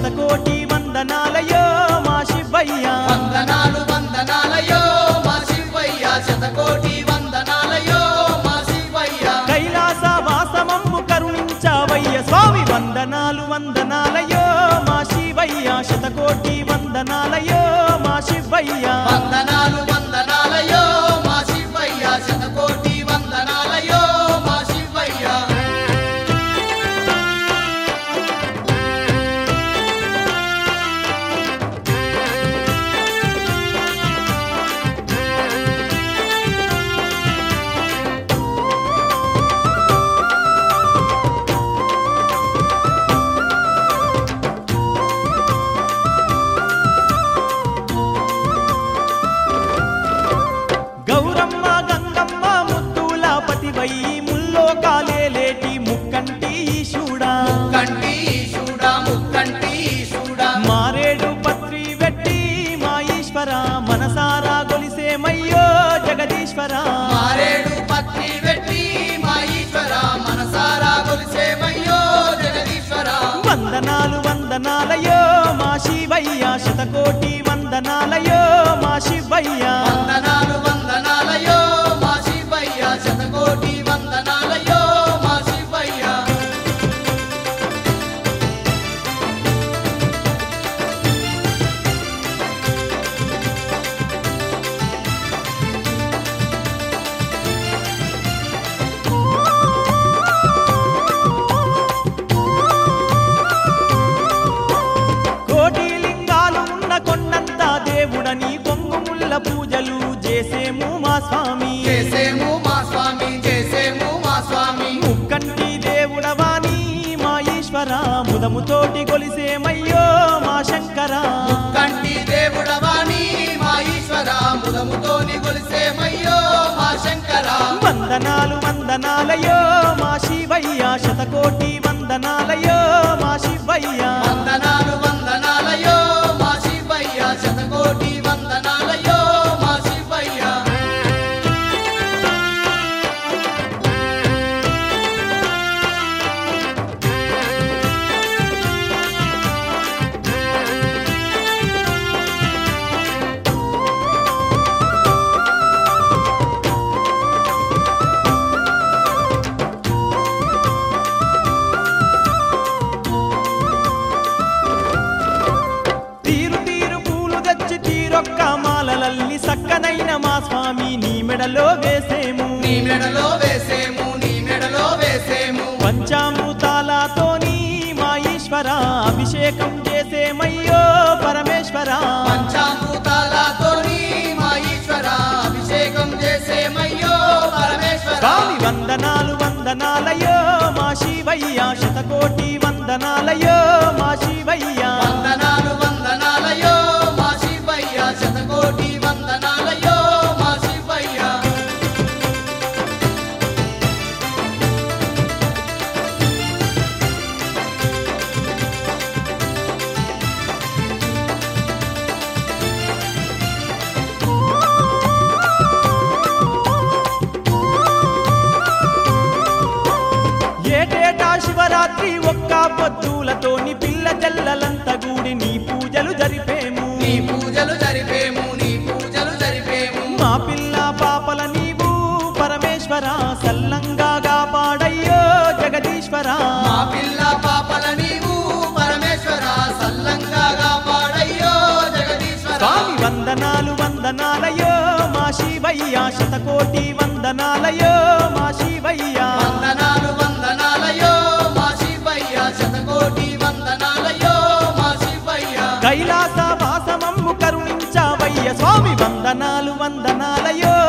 శతకోటి వందనాలయో మా శివయ్య వందనాలు వందనాలయో మా శివయ్య శతకోటి వందనాలయో మా శివయ్య కైలాస వాసమమ్ము కరుణించావయ్య స్వామి వందనాలు వందనాలయో మా శివయ్య శతకోటి వందనాలయో మా శివయ్య వందనాలు వందనాలయో మా శివయ్య శతకోటి వందనాలయో మా శివయ్య గౌరమ్మ గంగమ్మ ముద్దుల పతివై ముల్లోకాలేలేటి ముక్కంటి ఈశుడా కంటి చూడా ముక్కంటి చూడా మారేడు పత్రి వెట్టి మా ఈశ్వర మనసారా గొలిసేమయ్యో జగదీశ్వర మారేడు పత్రి వెట్టి మా ఈశ్వర మనసారా కొలిసేమయ్యో జగదీశ్వర వందనాలు వందనాలయో మా శివయ్య శతకోటి వందనాలయో మా శివయ్య వందనాలు వందనాలయో మా శివయ్య శతకోటి వందనాలయో మా శివయ్య కోటి లింగాలు ఉన్న కొండంత దేవుడని కొంగు ముల్ల పూజలు చేసేము మా స్వామి చేసేము మా స్వామి చేసేము మా స్వామి ముక్కంటి దేవుడవాని మా ఈశ్వర ముదముతోటి కొలిసేమయ్యో మా శంకర కంటి దేవుడవాణి మా ఈశ్వర ముదముతోని కొలిసేమయ్యో మా శంకర వందనాలు వందనాలయో మా శివయ్య శతకోటి వందనాలయో మా శివయ్య వందనాలు వందనాలయో మా శివయ్య శతకోటి వందనాలయో మా శివయ్య తీరు తీరు పూలు తెచ్చి తీరొక్క మాలలల్లి సక్కనైన మా స్వామి నీ మెడలో వేసేము నీ మెడలో వేసేము నీ మెడలో వేసేము పంచామృతాలతోని మా ఈశ్వర అభిషేకం చేసేమయ్యో పరమేశ్వర పంచామృతాలతోని మా ఈశ్వర అభిషేకం చేసేమయ్యో పరమేశ్వర స్వామి వందనాలు వందనాలయో మా శివయ్య శతకోటి వందనాలయో మా శివయ్య వందనాలు వందనాలయో మా శివయ్య శతకోటి వందనాలయో మా శివయ్య ఏటేటా శివరాత్రి ఒక్క పొద్దులతోని పిల్ల జల్లలంత గూడి నీ పూజలు జరిపేము నీ పూజలు జరిపేము నీ పూజలు జరిపేము మా పిల్ల పాపల నీవు పరమేశ్వర సల్లంగా కాపాడయ్యో జగదీశ్వర మా పిల్ల పాపల నీవు పరమేశ్వర సల్లంగా కాపాడయ్యో జగదీశ్వర స్వామి వందనాలు వందనాలయో మా శివయ్య శతకోటి వందనాలయో మా శివయ్య వందనాలు వందనాలయో మా శివయ్య శతకోటి వందనాలయో మా శివయ్య కైలాస వాసమమ్ము కరుణించావయ్య స్వామి వందనాలు వందనాలయో